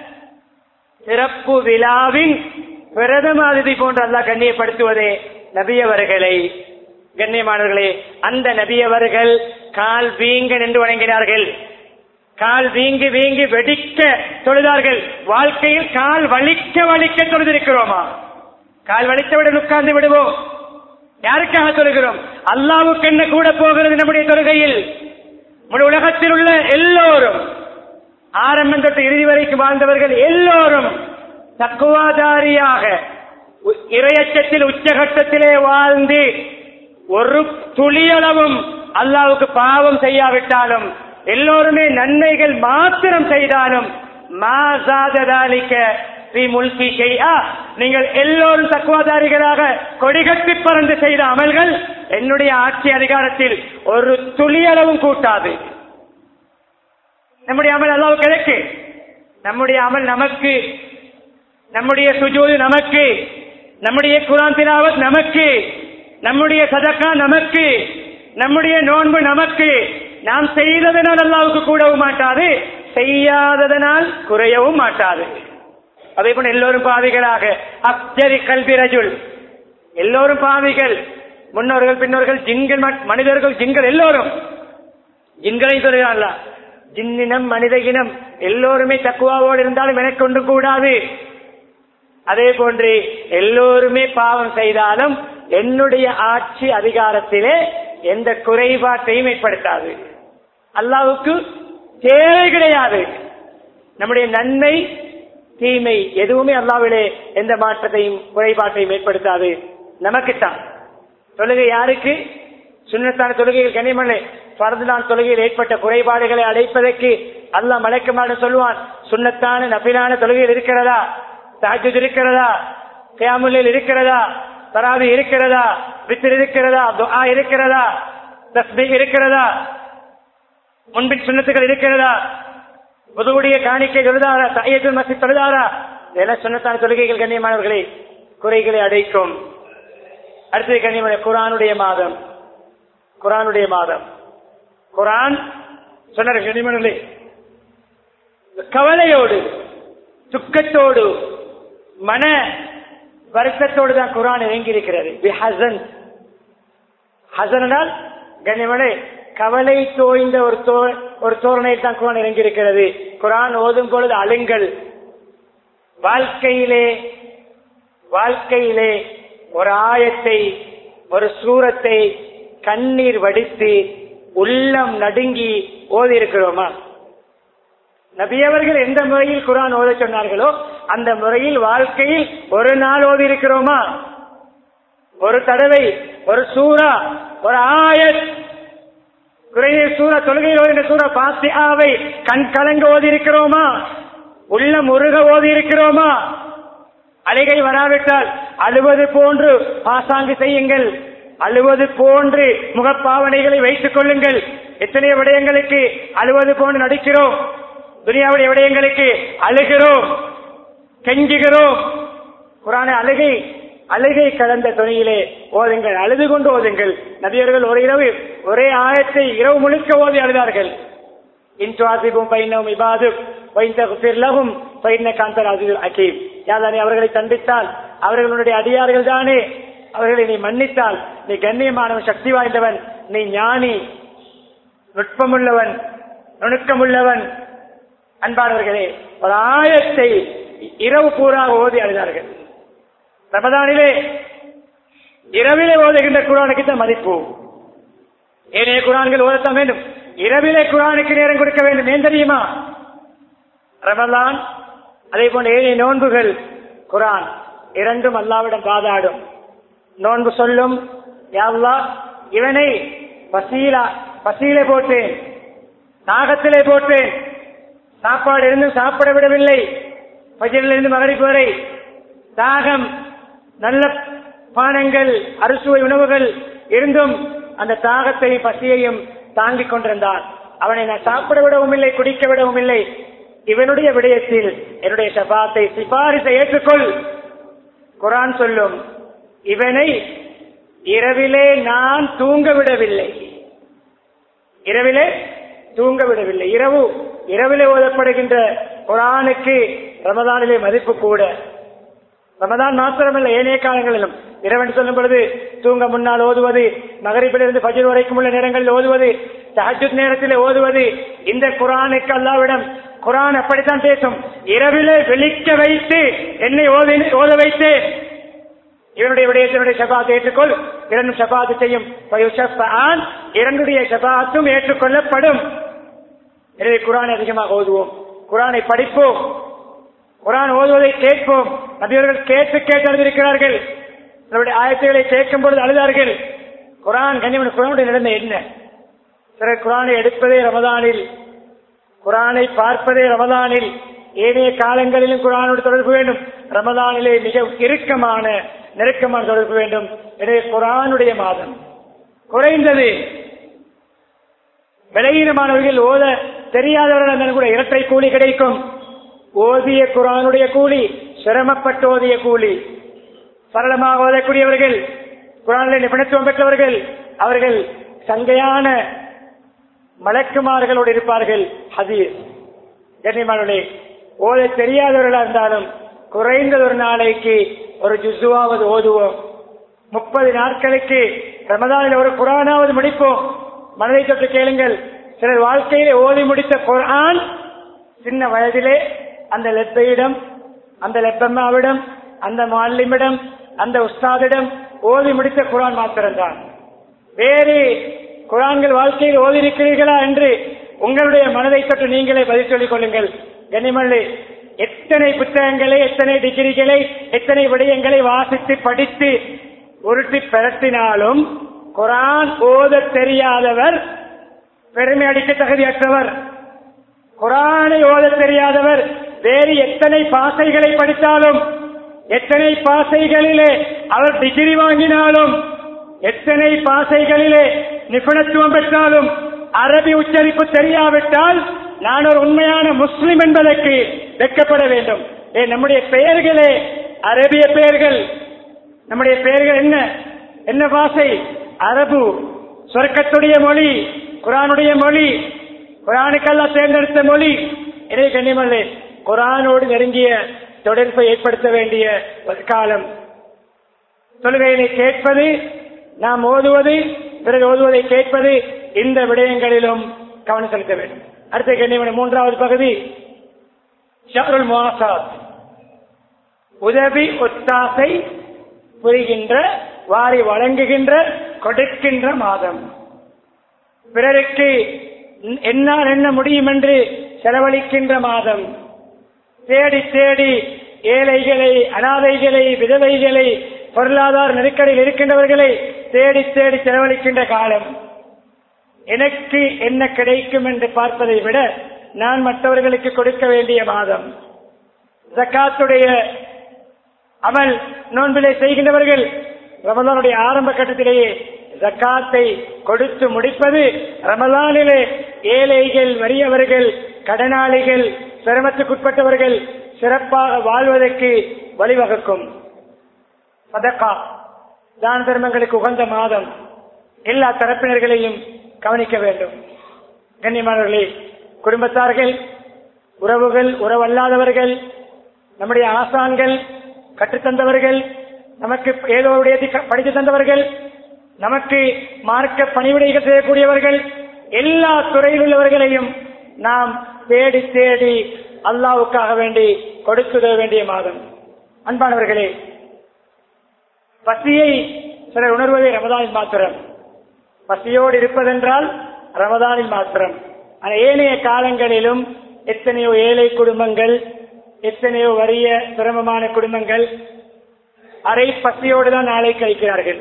சிறப்பு விழாவின் பிரதம அதிதி போன்று அல்லாஹ் கண்ணியப்படுத்துவதே நபியவர்களை கண்ணியமானவர்களே அந்த நபியவர்கள் கால் வீங்க நின்று வணங்கினார்கள் கால் வீங்கி வீங்கி வெடிக்க தொழுதார்கள் வாழ்க்கையில் கால் வலிக்க வலிக்க தொழுதிருக்கிறோமா கால் வலித்தவுடன் உட்கார்ந்து விடுவோம் யாருக்காக தொழுகிறோம் அல்லாவுக்கு என்ன கூட போகிறது நம்முடைய தொழுகையில் முழு உலகத்தில் உள்ள எல்லோரும் ஆரம்பம் தொட்டு இறுதி வரைக்கும் வாழ்ந்தவர்கள் எல்லோரும் தக்குவாதாரியாக உ- இரையச்சத்தில் உச்சகட்டத்திலே வாழ்ந்து ஒரு துளியளவும் அல்லாவுக்கு பாவம் செய்யாவிட்டாலும் எல்லோருமே நன்மைகள் மாத்திரம் செய்தாலும் மாசாததாலிக்க ஸ்ரீ முல்கி ஷைஆ, நீங்கள் எல்லோரும் தக்குவாதாரிகளாக கொடிகட்டி பறந்து செய்த அமல்கள் என்னுடைய ஆட்சி அதிகாரத்தில் ஒரு துளியளவும் கூட்டாது நம்முடைய அமல் அல்லாவுக்கு எதற்கு நம்முடைய அமல் நமக்கு நம்முடைய சுஜூது நமக்கு நம்முடைய குரான் திலாவத் நமக்கு நம்முடைய சதக்கா நமக்கு நம்முடைய நோன்பு நமக்கு நாம் செய்ததனால் அல்லாவுக்கு கூடவும் மாட்டாது செய்யாததனால் குறையவும் மாட்டாது அதே போல எல்லோரும் பாவிகளாக அப்ஜரி கல்வி ரஜுல் எல்லோரும் பாவிகள் முன்னோர்கள் பின்னோர்கள் ஜின்கள் ம- மனிதர்கள் ஜின்கள் எல்லோரும் ஜின்களை சொல்கிறான்ல ஜின்னினம் மனித இனம் எல்லோருமே தக்குவாவோடு இருந்தாலும் எனக்கு ஒன்று கூடாது அதே போன்று எல்லோருமே பாவம் செய்தாலும் என்னுடைய ஆட்சி அதிகாரத்திலே எந்த குறைபாட்டையும் ஏற்படுத்தாது அல்லாவுக்கு தேவை கிடையாது நம்முடைய நன்மை தீமை எதுவுமே அல்லாவிலே எந்த மாற்றத்தையும் குறைபாட்டையும் ஏற்படுத்தாது நமக்குத்தான் தொழுகை யாருக்கு சுண்ணத்தான தொழுகையில் கனிமலை பரந்துதான் தொழுகையில் ஏற்பட்ட குறைபாடுகளை அடைப்பதற்கு அல்லாஹ் மலைக்குமாறு சொல்லுவான் சுண்ணத்தான நபிலான தொழுகையில் இருக்கிறதா தாஜுத் இருக்கிறதா கியாமுல்லில் இருக்கிறதா தராவி இருக்கிறதா வித்திர் இருக்கிறதா துஆ இருக்கிறதா தஸ்பீ இருக்கிறதா முன்பின் சுண்ணத்துகள் இருக்கிறதா புதுவுடைய காணிக்கை தொழுதாரா தாயத்துல் மசி தொழுதாரா இதெல்லாம் சுண்ணத்தான தொழுகைகள் கண்ணியமானவர்களே குறைகளை அடைக்கும் அடுத்தது கண்ணியமான குரானுடைய மாதம் குரானுடைய மாதம் குரான் சொன்னார் கண்ணியமானவர்களே கவலையோடு துக்கத்தோடு மன வருத்தத்தோடு தான் குரான் இறங்கி இருக்கிறது ஹசன் ஹசனால் கண்ணியமனே கவலை தோய்ந்த ஒரு தோ ஒரு தோரணையை தான் குரான் இறங்கி இருக்கிறது குரான் ஓதும் பொழுது அழுங்கள் வாழ்க்கையிலே வாழ்க்கையிலே ஒரு ஆயத்தை ஒரு சூரத்தை கண்ணீர் வடித்து உள்ளம் நடுங்கி ஓதி இருக்கிறோமா நபியவர்கள் எந்த முறையில் குரான் ஓத சொன்னார்களோ அந்த முறையில் வாழ்க்கையில் ஒரு நாள் ஓதி இருக்கிறோமா ஒரு தடவை ஒரு சூறா ஒரு ஆயத் குறைய சூறா தொழுகையில் ஓதின சூறா பாத்தியாவை கண் கலங்க ஓதி இருக்கிறோமா உள்ள முருக ஓதி இருக்கிறோமா அலைகை வராவிட்டால் அழுவது போன்று பாசாங்கு செய்யுங்கள் அழுவது போன்று முகப்பாவனைகளை வைத்துக் கொள்ளுங்கள் எத்தனை விடயங்களுக்கு அழுவது போன்று நடிக்கிறோம் துனியாவுடைய விடயங்களுக்கு அழுகிறோம் கெஞ்சுகிறோம் குரான அழுகை அழுகை கலந்த துணியிலே ஓதுங்கள் அழுது கொண்டு ஓதுங்கள் நபியர்கள் ஒரு இரவு ஒரே ஆயத்தை இரவு முழுக்க ஓதி அழுதார்கள் இன்சுவாசிபும் பைனவும் இபாது வைந்தகும் பைன காந்தர் அஜிதுல் அகீம் யாதானே அவர்களை தண்டித்தால் அவர்களுடைய அடியார்கள் தானே அவர்களை நீ மன்னித்தால் நீ கண்ணியமானவன் சக்தி வாய்ந்தவன் நீ ஞானி நுட்பமுள்ளவன் நுணுக்கமுள்ளவன் அன்பானவர்களே ஒரு ஆயத்தை இரவு பூரா ஓதி அழுதார்கள் ரமதானிலே இரவிலே ஓதுகின்ற குரானுக்கு தான் மதிப்பு ஏனைய குரான்கள் ஓதத்தான் வேண்டும் இரவிலே குரானுக்கு நேரம் கொடுக்க வேண்டும் ஏன் தெரியுமா ரமலான் அதே போன்ற ஏனைய நோன்புகள் குரான் இரண்டும் அல்லாவிடம் பாதாடும் நோன்பு சொல்லும் யாவ்லா இவனை பசீலா பசியிலே போட்டேன் நாகத்திலே போட்டேன் சாப்பாடு இருந்தும் சாப்பிட விடவில்லை பஜிலிருந்து மகரிப்பு வரை தாகம் நல்ல பானங்கள் அறுசுவை உணவுகள் இருந்தும் அந்த தாகத்தை பசியையும் தாங்கிக் கொண்டிருந்தான் அவனை நான் சாப்பிட விடவும் இல்லை குடிக்க விடவும் இல்லை இவனுடைய விடயத்தில் என்னுடைய சபாத்தை சிபாரிசை ஏற்றுக்கொள் குரான் சொல்லும் இவனை இரவிலே நான் தூங்க விடவில்லை இரவிலே தூங்க விடவில்லை இரவு இரவிலே ஓதப்படுகின்ற குரானுக்கு ரமதானிலே மதிப்பு கூட ரமதான் மாத்திரமல்ல ஏனைய காலங்களிலும் இரவன் சொல்லும் பொழுது தூங்க முன்னால் ஓதுவது நகரிப்பிலிருந்து பஜர் வரைக்கும் உள்ள நேரங்களில் ஓதுவது தஹஜுத் நேரத்தில் ஓதுவது இந்த குரானுக்கு அல்லாவிடம் குரான் அப்படித்தான் பேசும் இரவிலே விழிக்க வைத்து என்னை ஓதி ஓத வைத்து இவனுடைய விடயத்தினுடைய சபாத்தை ஏற்றுக்கொள் இரண்டு சபாத்து செய்யும் இரண்டுடைய சபாத்தும் ஏற்றுக்கொள்ளப்படும் எனவே குரானை அதிகமாக ஓதுவோம் குரானை படிப்போம் குரான் ஓதுவதை கேட்போம் நபியவர்கள் கேட்டு கேட்டு அழுதிருக்கிறார்கள் நம்முடைய ஆயத்துகளை கேட்கும் பொழுது அழுதார்கள் குரான் கண்ணியமன் குரானுடைய நிலைமை என்ன சிலர் குரானை எடுப்பதே ரமதானில் குரானை பார்ப்பதே ரமதானில் ஏனைய காலங்களிலும் குரானோடு தொடர்பு வேண்டும் ரமதானிலே மிக இறுக்கமான நெருக்கமான தொடர்பு வேண்டும் எனவே குரானுடைய மாதம் குறைந்தது விலகீனமானவர்கள் ஓத தெரியாதவர்கள் கூட இரட்டை கூலி கிடைக்கும் ஓதிய குரானுடைய கூலி சிரமப்பட்டு ஓதிய கூலி சரளமாக ஓதக்கூடியவர்கள் குரானில் நிபுணத்துவம் பெற்றவர்கள் அவர்கள் சங்கையான மலக்குமார்களோடு இருப்பார்கள் ஹதீர் கண்ணியமானவர்களே ஓத தெரியாதவர்களா இருந்தாலும் குறைந்தது ஒரு நாளைக்கு ஒரு ஜுசுவாவது ஓதுவோம் முப்பது நாட்களுக்கு ரமதானில் ஒரு குரானாவது முடிப்போம் மனதை தொட்டு கேளுங்கள் சிலர் வாழ்க்கையிலே ஓதி முடித்த குரான் சின்ன வயதிலே அந்த லெப்பையிடம் அந்த லெப்பம்மாவிடம் அந்த மாலிமிடம் அந்த உஸ்தாதிடம் ஓதி முடித்த குரான் மாத்திரம்தான் வேறு குரான்கள் வாழ்க்கையில் ஓதி இருக்கிறீர்களா என்று உங்களுடைய மனதை தொட்டு நீங்களே பதில் சொல்லிக் கொள்ளுங்கள் கனிமல்லி எத்தனை புத்தகங்களை எத்தனை டிகிரிகளை எத்தனை விடயங்களை வாசித்து படித்து உருட்டி பெரட்டினாலும் குரான் ஓத தெரியாதவர் பெருமை அடிக்க தகுதியற்றவர் குரானை ஓத தெரியாதவர் வேறு எத்தனை பாசைகளை படித்தாலும் எத்தனை பாசைகளிலே அவர் டிகிரி வாங்கினாலும் எத்தனை பாசைகளிலே நிபுணத்துவம் பெற்றாலும் அரபி உச்சரிப்பு தெரியாவிட்டால் நான் ஒரு உண்மையான முஸ்லிம் என்பதற்கு வெட்கப்பட வேண்டும் ஏ நம்முடைய பெயர்களே அரபிய பெயர்கள் நம்முடைய பெயர்கள் என்ன என்ன பாசை அரபு சொர்க்கத்துடைய மொழி குரானுடைய மொழி குரானுக்கெல்லாம் தேர்ந்தெடுத்த மொழி எனவே கண்ணியமல்லே குரானோடு நெருங்கிய தொடர்பை ஏற்படுத்த வேண்டிய ஒரு காலம் தொழுகையினை கேட்பது நாம் ஓதுவது பிறகு ஓதுவதை கேட்பது இந்த விடயங்களிலும் கவனம் செலுத்த வேண்டும் அடுத்த கண்ணியமான மூன்றாவது பகுதி ஷஹருல் முவாசாத் உதவி ஒத்தாசை புரிகின்ற வாரி வழங்குகின்ற கொடுக்கின்ற மாதம் பிறருக்கு என்னால் என்ன முடியும் என்று செலவழிக்கின்ற மாதம் தேடி தேடி ஏழைகளை அனாதைகளை விதவைகளை பொருளாதார நெருக்கடியில் இருக்கின்றவர்களை தேடி தேடி செலவழிக்கின்ற காலம் எனக்கு என்ன கிடைக்கும் என்று பார்ப்பதை விட நான் மற்றவர்களுக்கு கொடுக்க வேண்டிய மாதம் ஜக்காத்துடைய அமல் நோன்பிலே செய்கின்றவர்கள் ரமலானுடைய ஆரம்ப கட்டத்திலேயே ஜக்காத்தை கொடுத்து முடிப்பது ரமலானிலே ஏழைகள் வறியவர்கள் கடனாளிகள் சிரமத்துக்குட்பட்டவர்கள் சிறப்பாக வாழ்வதற்கு வழிவகுக்கும் சதக்கா தான தர்மங்களுக்கு உகந்த மாதம் எல்லா தரப்பினர்களையும் கவனிக்க வேண்டும் கண்ணியமானவர்களே குடும்பத்தார்கள் உறவுகள் உறவல்லாதவர்கள் நம்முடைய ஆசான்கள் கற்றுத்தந்தவர்கள் நமக்கு ஏதோ ஒரு விடயத்தை படித்து தந்தவர்கள் நமக்கு மார்க்க பணிவிடைகள் செய்யக்கூடியவர்கள் எல்லா துறையில் உள்ளவர்களையும் நாம் தேடி தேடி அல்லாவுக்காக வேண்டி கொடுத்துட வேண்டிய மாதம் அன்பானவர்களே பசியை சிலர் உணர்வதே ரமதானில் மாத்திரம் பசியோடு இருப்பதென்றால் ரமதானில் மாத்திரம் ஆனால் ஏனைய காலங்களிலும் எத்தனையோ ஏழை குடும்பங்கள் எத்தனையோ வறிய சிரமமான குடும்பங்கள் அரை பசியோடு தான் நாளை கழிக்கிறார்கள்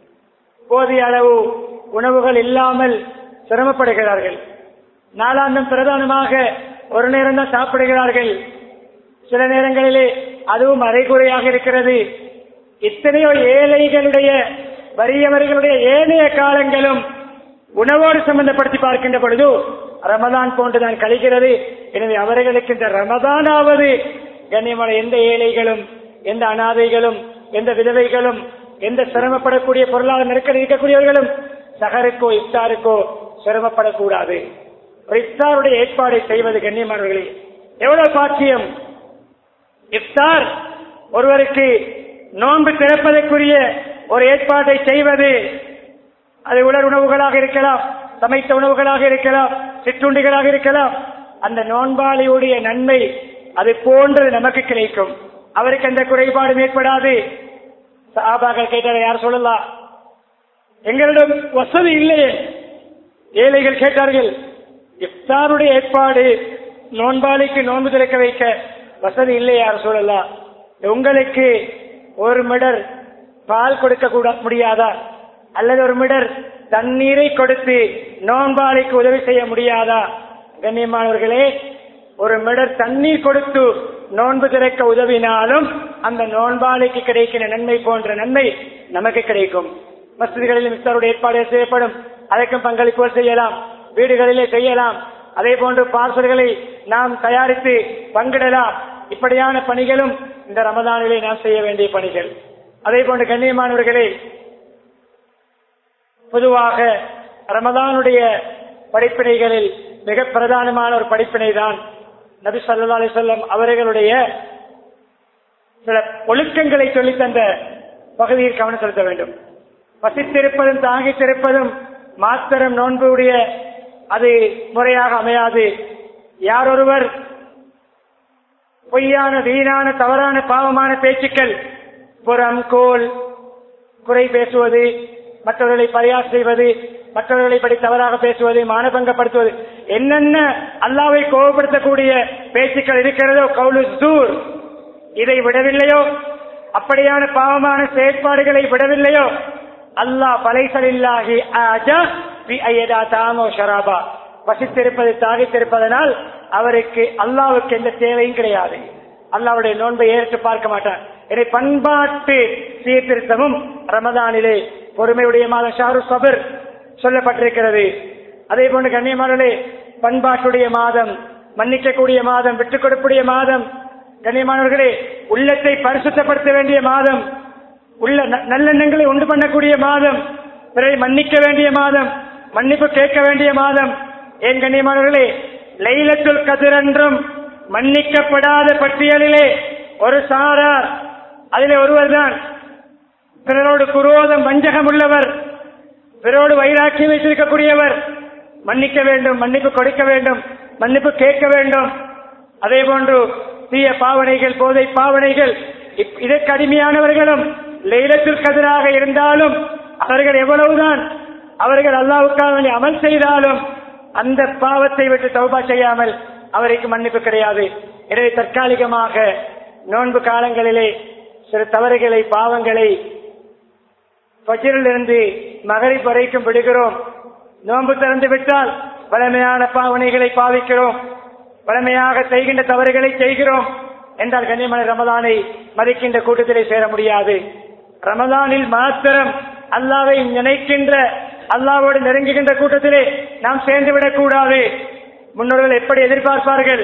போதிய அளவு உணவுகள் இல்லாமல் சிரமப்படுகிறார்கள் நாளாந்தம் பிரதானமாக ஒரு நேரம் தான் சாப்பிடுகிறார்கள் சில நேரங்களிலே அதுவும் அரைகுறையாக இருக்கிறது இத்தனையோ ஏழைகளுடைய வறியவர்களுடைய ஏனைய காலங்களும் உணவோடு சம்பந்தப்படுத்தி பார்க்கின்ற பொழுது ரமதான் போன்றுதான் கழிக்கிறது எனவே அவர்களுக்கு இந்த ரமதானாவது கண்ணியமான எந்த ஏழைகளும் எந்த அனாதைகளும் எந்த விதவைகளும் எந்த சிரமப்படக்கூடிய பொருளாதார நெருக்கடி இருக்கக்கூடியவர்களும் சகருக்கோ இஃப்தாருக்கோ சிரமப்படக்கூடாது ஒரு இஃப்தாருடைய ஏற்பாடை செய்வது கண்ணியமானவர்களே எவ்வளவு பாக்கியம் இஃப்தார் ஒருவருக்கு நோன்பு திறப்பதற்குரிய ஒரு ஏற்பாட்டை செய்வது அது உலர் உணவுகளாக இருக்கலாம் சமைத்த உணவுகளாக இருக்கலாம் சிற்றுண்டிகளாக இருக்கலாம் அந்த நோன்பாளியுடைய நன்மை அது போன்றது நமக்கு கிடைக்கும் அவருக்கு எந்த குறைபாடும் ஏற்படாது சாபாக்கள் கேட்டார் யார் சொல்லலாம் எங்களிடம் வசதி இல்லையே ஏழைகள் கேட்டார்கள் இஃப்தாருடைய ஏற்பாடு நோன்பாளிக்கு நோன்பு திறக்க வைக்க வசதி இல்லை யார் சொல்லலாம் உங்களுக்கு ஒரு மிடர் பால் கொடுக்க கூட முடியாதா அல்லது ஒரு மிடர் தண்ணீரை கொடுத்து நோன்பாளிக்கு உதவி செய்ய முடியாதா கண்ணியமானவர்களே ஒரு மிடர் தண்ணீர் கொடுத்து நோன்பு திறக்க உதவினாலும் அந்த நோன்பாளிக்கு கிடைக்கிற நன்மை போன்ற நன்மை நமக்கு கிடைக்கும் மசிதிகளிலும் இஃப்தாருடைய ஏற்பாடு செய்யப்படும் அதற்கும் பங்களிப்புகள் செய்யலாம் வீடுகளிலே செய்யலாம் அதே போன்று பார்சல்களை நாம் தயாரித்து பங்கிடலாம் இப்படியான பணிகளும் இந்த ரமதானிலே நாம் செய்ய வேண்டிய பணிகள் அதே போன்று கண்ணியமானவர்களே பொதுவாக ரமதானுடைய படிப்பினைகளில் மிக பிரதானமான ஒரு படிப்பினை தான் நபி சல்லா அலிசல்லம் அவர்களுடைய சில ஒழுக்கங்களை சொல்லித் தந்த பகுதியில் கவனம் செலுத்த வேண்டும் பசித்திருப்பதும் தாங்கித்திருப்பதும் மாத்திரம் நோன்புடைய அது முறையாக அமையாது யாரொருவர் பொய்யான வீணான தவறான பாவமான பேச்சுக்கள் புறம் கோல் குறை பேசுவது மற்றவர்களை பரியாசம் செய்வது மற்றவர்களை படி தவறாக பேசுவது மானபங்கப்படுத்துவது என்னென்ன அல்லாவை கோபப்படுத்தக்கூடிய பேச்சுக்கள் இருக்கிறதோ கவுலு தூர் இதை விடவில்லையோ அப்படியான பாவமான செயற்பாடுகளை விடவில்லையோ அல்லாஹ் பலைசலில்லாகி ஆஜா பி ஐயதா தாமோ ஷராபா வசித்திருப்பது தாகித்திருப்பதனால் அவருக்கு அல்லாவுக்கு எந்த தேவையும் கிடையாது அல்லாவுடைய நோன்பை ஏற்று பார்க்க மாட்டார் இதை பண்பாட்டு சீர்திருத்தமும் ரமதானிலே பொறுமையுடைய மாதம் ஷாரு சபர் சொல்லப்பட்டிருக்கிறது அதே போன்று கண்ணியமானே பண்பாட்டுடைய மாதம் மன்னிக்கக்கூடிய மாதம் விட்டுக் கொடுக்கூடிய மாதம் கண்ணியமானவர்களே உள்ளத்தை பரிசுத்தப்படுத்த வேண்டிய மாதம் உள்ள ந- நல்லெண்ணங்களை உண்டு பண்ணக்கூடிய மாதம் பிறரை மன்னிக்க வேண்டிய மாதம் மன்னிப்பு கேட்க வேண்டிய மாதம் ஏன் கண்ணியமானவர்களே லைலத்துல் கதிர் என்றும் மன்னிக்கப்படாத பட்டியலிலே ஒரு சாரார் அதிலே ஒருவர்தான் பிறரோடு குரோதம் வஞ்சகம் உள்ளவர் பிறரோடு வைராக்கியம் வைத்திருக்கக்கூடியவர் மன்னிக்க வேண்டும் மன்னிப்பு கொடுக்க வேண்டும் மன்னிப்பு கேட்க வேண்டும் அதே போன்று தீய பாவனைகள் போதை பாவனைகள் இப்- இதற்கு அடிமையானவர்களும் லைலத்தில் கதிராக இருந்தாலும் அவர்கள் எவ்வளவுதான் அவர்கள் அல்லாவுக்காக வேண்டி அமல் செய்தாலும் அந்த பாவத்தை விட்டு தௌபா செய்யாமல் அவருக்கு மன்னிப்பு கிடையாது எனவே தற்காலிகமாக நோன்பு காலங்களிலே சில தவறுகளை பாவங்களை பஜிரிலிருந்து மகரிப் வரைக்கும் விடுகிறோம் நோன்பு திறந்து விட்டால் வளமையான பாவனைகளை பாவிக்கிறோம் வளமையாக செய்கின்ற தவறுகளை செய்கிறோம் என்றால் கண்ணியமான ரமதானை மதிக்கின்ற கூட்டத்திலே சேர முடியாது ரமதானில் மாத்திரம் அல்லாவை நினைக்கின்ற அல்லாவோடு நெருங்குகின்ற கூட்டத்திலே நாம் சேர்ந்து விடக்கூடாது முன்னோர்கள் எப்படி எதிர்பார்ப்பார்கள்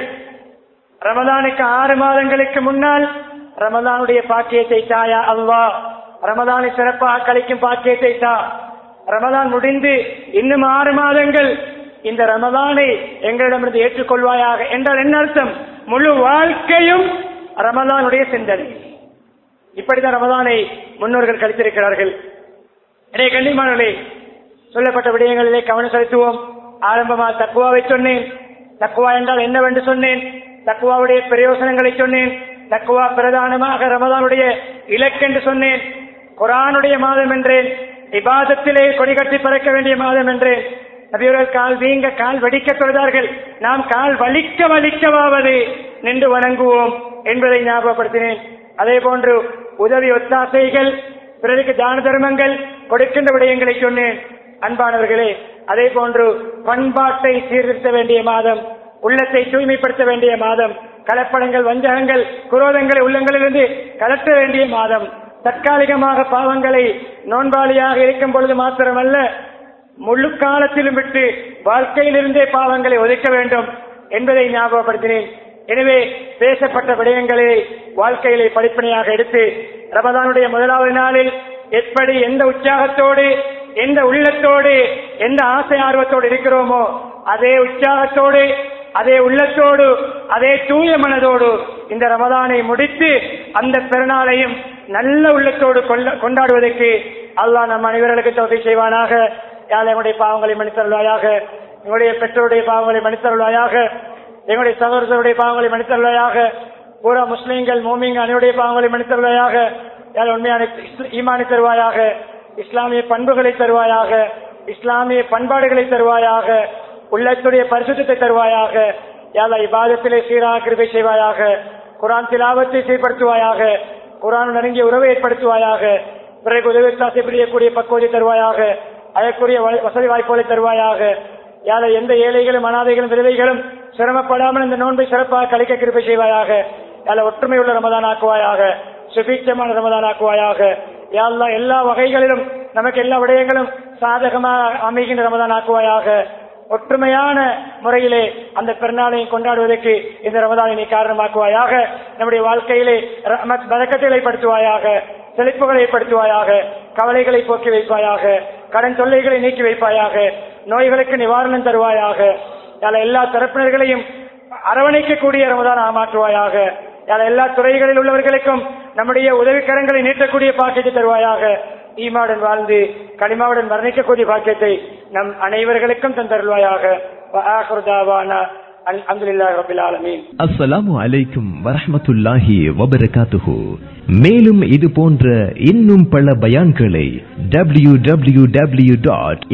ரமதானுக்கு ஆறு மாதங்களுக்கு முன்னால் ரமதானுடைய பாக்கியத்தை தாயா அல்லாஹ் ரமதானை சிறப்பாக கழிக்கும் பாக்கியத்தை தா ரமதான் முடிந்து இன்னும் ஆறு மாதங்கள் இந்த ரமதானை எங்களிடமிருந்து ஏற்றுக்கொள்வாயாக என்றால் என்ன அர்த்தம் முழு வாழ்க்கையும் ரமதானுடைய சிந்தனை இப்படித்தான் ரமதானை முன்னோர்கள் கழித்திருக்கிறார்கள் இடைய கண்ணியமானவர்களே சொல்லப்பட்ட விடயங்களிலே கவனம் செலுத்துவோம் ஆரம்பமாக தக்குவாவை சொன்னேன் தக்குவா என்றால் என்னவென்று சொன்னேன் தக்குவாவுடைய பிரயோசனங்களை சொன்னேன் தக்குவா பிரதானமாக ரமதானுடைய இலக்கென்று சொன்னேன் குரானுடைய மாதம் என்றேன் இபாதத்திலே கொடிகட்டி பறக்க வேண்டிய மாதம் என்றேன் நபியவர்கள் கால் வீங்க கால் வடிக்க தொழுதார்கள் நாம் கால் வலிக்க வலிக்கவாவது நின்று வணங்குவோம் என்பதை ஞாபகப்படுத்தினேன் அதே போன்று உதவி ஒத்தாசைகள் பிறருக்கு தான தர்மங்கள் கொடுக்கின்ற விடயங்களை சொன்னேன் அன்பானவர்களே அதே போன்று பண்பாட்டை சீர்திருத்த வேண்டிய மாதம் உள்ளத்தை தூய்மைப்படுத்த வேண்டிய மாதம் கலப்படங்கள் வஞ்சகங்கள் குரோதங்களை உள்ளங்களிலிருந்து கலட்ட வேண்டிய மாதம் தற்காலிகமாக பாவங்களை நோன்பாளியாக இருக்கும் பொழுது மாத்திரமல்ல முழு காலத்திலும் விட்டு வாழ்க்கையிலிருந்தே பாவங்களை ஒதுக்க வேண்டும் என்பதை ஞாபகப்படுத்தினேன் எனவே பேசப்பட்ட விடயங்களை வாழ்க்கையிலே படிப்பனையாக எடுத்து ரமதானுடைய முதலாவது நாளில் எப்படி எந்த உற்சாகத்தோடு எந்த உள்ளத்தோடு எந்த ஆசை ஆர்வத்தோடு இருக்கிறோமோ அதே உற்சாகத்தோடு அதே உள்ளத்தோடு அதே தூய மனதோடு இந்த ரமதானை முடித்து அந்த பெருநாளையும் நல்ல உள்ளத்தோடு கொள்ள- கொண்டாடுவதற்கு அல்லாஹ் நம் அனைவர்களுக்கு தொகை செய்வானாக யாழ் எங்களுடைய பாவங்களை மன்னித்தருள்வாயாக எங்களுடைய பெற்றோருடைய பாவங்களை மன்னித்தருள்வாயாக எங்களுடைய சகோதரருடைய பாவங்களை மன்னித்தருள்வாயாக பூரா முஸ்லீம்கள் மோமிங்க அனைவருடைய பாவங்களை மன்னித்தருள்வாயாக யாழ் உண்மையான இஸ்ல- ஈமானை தருவாயாக இஸ்லாமிய பண்புகளை தருவாயாக இஸ்லாமிய பண்பாடுகளை தருவாயாக உள்ளத்துடைய பரிசுத்தத்தை தருவாயாக யாழ் இபாதத்திலே சீராக கிருபை செய்வாயாக குரான் திலாவத்தை சீர்படுத்துவாயாக குரான் நெருங்கிய உறவை ஏற்படுத்துவாயாக பிறகு உதவித்தாசை பிரியக்கூடிய பக்குவத்தை தருவாயாக அதற்குரிய வ- வசதி வாய்ப்புகளை தருவாயாக யாழ எந்த ஏழைகளும் அனாதைகளும் விதவைகளும் சிரமப்படாமல் இந்த நோன்பை சிறப்பாக கழிக்க கிருப்பை செய்வாயாக யாழ ஒற்றுமை உள்ள ரமதான் ஆக்குவாயாக சுபீட்சமான ரமதான் ஆக்குவாயாக யாழ்லா எல்லா வகைகளிலும் நமக்கு எல்லா விடயங்களும் சாதகமாக அமைகின்ற ரமதான் ஆக்குவாயாக ஒற்றுமையான முறையிலே அந்த பெருநாளையும் கொண்டாடுவதற்கு இந்த ரமதானை நீ காரணமாக்குவாயாக நம்முடைய வாழ்க்கையிலே ரஹ்மத் பதக்கத்தை ஏற்படுத்துவாயாக செழிப்புகளை ஏற்படுத்துவாயாக கவலைகளை போக்கி வைப்பாயாக கடன் தொல்லைகளை நீக்கி வைப்பாயாக நோய்களுக்கு நிவாரணம் தருவாயாக யாழ் எல்லா தரப்பினர்களையும் அரவணைக்கக்கூடிய ரமதான் ஆமாற்றுவாயாக யாழ் எல்லா துறைகளில் உள்ளவர்களுக்கும் நம்முடைய உதவிக்கரங்களை நீட்டக்கூடிய பாக்கியத்தை தருவாயாக ஈமாவுடன் வாழ்ந்து களிமாவுடன் மரணிக்கக்கூடிய பாக்கியத்தை நம் அனைவர்களுக்கும் தந்தருள்வாயாக وآخر دعوانا أن الحمد لله رب العالمين அஸ்ஸலாமு அலைக்கும் வரஹ்மத்துல்லாஹி வபரகாத்துஹு மேலும் இது போன்ற இன்னும் பல பயான்களை W W W dot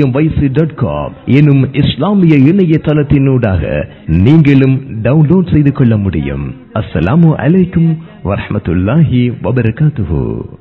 dot com எனும் இஸ்லாமிய இணையதளத்தினூடாக நீங்களும் டவுன்லோட் செய்து கொள்ள முடியும் அஸ்ஸலாமு அலைக்கும் வரஹ்மத்துல்லாஹி வபரகாத்துஹு